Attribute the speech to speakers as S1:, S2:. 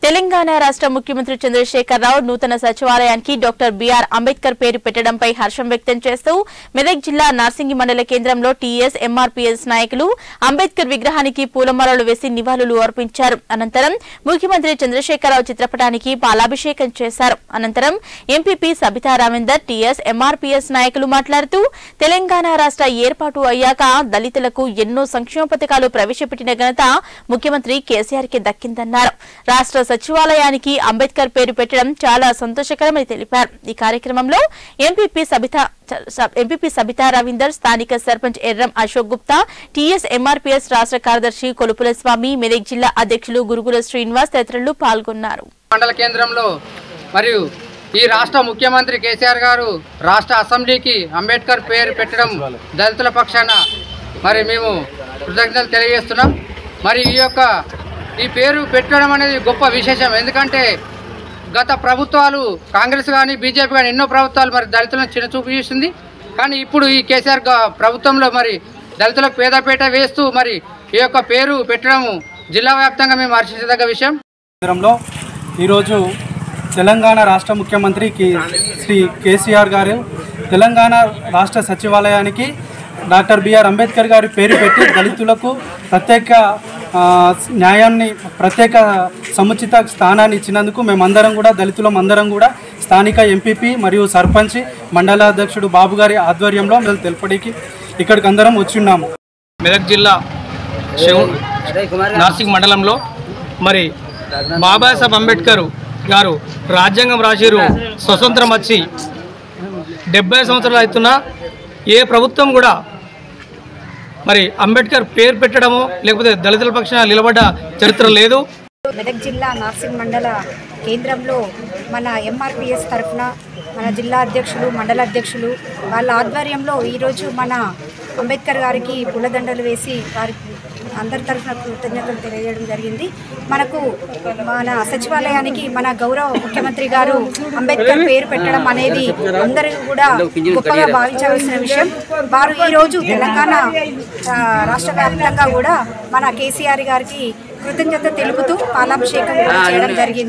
S1: తెలంగాణ రాష్ట్ర ముఖ్యమంత్రి చంద్రశేఖర్ రావు నూతన సచివాలయానికి డాక్టర్ బిఆర్ అంబేద్కర్ పేరు పెట్టడంపై హర్షం వ్యక్తం చేస్తూ మెదక్ జిల్లా నార్సింగి మండల కేంద్రంలో టీఎస్ ఎంఆర్పీఎస్ నాయకులు అంబేద్కర్ విగ్రహానికి పూలమాలలు వేసి నివాళులు అర్పించారు అనంతరం ముఖ్యమంత్రి చంద్రశేఖరరావు చిత్రపటానికి పాలాభిషేకం చేశారు అనంతరం MPP Sabitha Ramender TS MRPS నాయకులు మాట్లాడుతూ తెలంగాణ రాష్ట్ర ఏర్పాటు అయ్యాక దళితులకు ఎన్నో సంక్షేమ పథకాలు ప్రవేశపెట్టిన ఘనత ముఖ్యమంత్రి కేసీఆర్ కి దక్కిందన్నారు రాష్ట్ర సచివాలయానికి అంబేద్కర్ పేరు పెట్టడం చాలా సంతోషకరమని తెలిపారు ఈ కార్యక్రమంలో ఎంపీపీ సబితా ఎంపీపీ సబితా రవీందర్ స్థానిక సర్పంచ్ ఎర్రం అశోక్ గుప్తా టీఎస్ ఎంఆర్పీఎస్ రాష్ట్ర కార్యదర్శి కొలుపుల స్వామి మెదక్ జిల్లా అధ్యక్షులు గురుగుల శ్రీనివాస్ తదితరులు పాల్గొన్నారు
S2: మండల కేంద్రంలో మరియు ఈ రాష్ట్ర ముఖ్యమంత్రి కేసీఆర్ గారు రాష్ట్ర అసెంబ్లీకి అంబేద్కర్ పేరు పెట్టడం దళితుల పక్షాన మరి మేము కృతజ్ఞతలు తెలియజేస్తున్నాం మరి ఈ యొక్క ఈ పేరు పెట్టడం అనేది గొప్ప విశేషం ఎందుకంటే గత ప్రభుత్వాలు కాంగ్రెస్ కానీ బీజేపీ కానీ ఎన్నో ప్రభుత్వాలు మరి దళితులను చిన్నచూపు చేసింది కానీ ఇప్పుడు ఈ కేసీఆర్ గా- ప్రభుత్వంలో మరి దళితులకు పేదపేట వేస్తూ మరి ఈ యొక్క పేరు పెట్టడం జిల్లా వ్యాప్తంగా మేము హర్షించదగ్గ విషయం
S3: కేంద్రంలో ఈరోజు తెలంగాణ రాష్ట్ర ముఖ్యమంత్రి కి శ్రీ కేసీఆర్ గారు తెలంగాణ రాష్ట్ర సచివాలయానికి డాక్టర్ బిఆర్ అంబేద్కర్ గారి పేరు పెట్టి దళితులకు ప్రత్యేక ఆ, న్యాయాన్ని ప్రత్యేక సముచిత స్థానాన్ని ఇచ్చినందుకు మేమందరం కూడా దళితులం అందరం కూడా స్థానిక ఎంపీపీ మరియు సర్పంచ్ మండలాధ్యక్షుడు బాబు గారి ఆధ్వర్యంలో మేము తెలుపడికి ఇక్కడికి అందరం వచ్చి ఉన్నాము
S4: మెదక్ జిల్లా శివ నార్సింగ్ మండలంలో మరి బాబాసాహెబ్ అంబేద్కర్ గారు రాజ్యాంగం రాసిరు స్వతంత్రం వచ్చి డెబ్బై సంవత్సరాలు అవుతున్నా ఏ ప్రభుత్వం కూడా మరి అంబేద్కర్ పేరు పెట్టడము లేకపోతే దళితుల పక్షాన నిలబడ్డ చరిత్ర లేదు
S5: మెదక్ జిల్లా నార్సింగ్ మండల కేంద్రంలో మన ఎంఆర్పిఎస్ తరఫున మన జిల్లా అధ్యక్షులు మండల అధ్యక్షులు వాళ్ళ ఆధ్వర్యంలో ఈరోజు మన అంబేద్కర్ గారికి పూలదండలు వేసి వారికి అందరి తరఫున కృతజ్ఞతలు తెలియజేయడం జరిగింది మనకు మన సచివాలయానికి మన గౌరవ ముఖ్యమంత్రి గారు అంబేద్కర్ పేరు పెట్టడం అనేది అందరూ కూడా గొప్పగా భావించవలసిన విషయం వారు ఈరోజు తెలంగాణ ఆ, రాష్ట్ర వ్యాప్తంగా కూడా మన కేసీఆర్ గారికి కృతజ్ఞత తెలుపుతూ పాలాభిషేకం కూడా చేయడం జరిగింది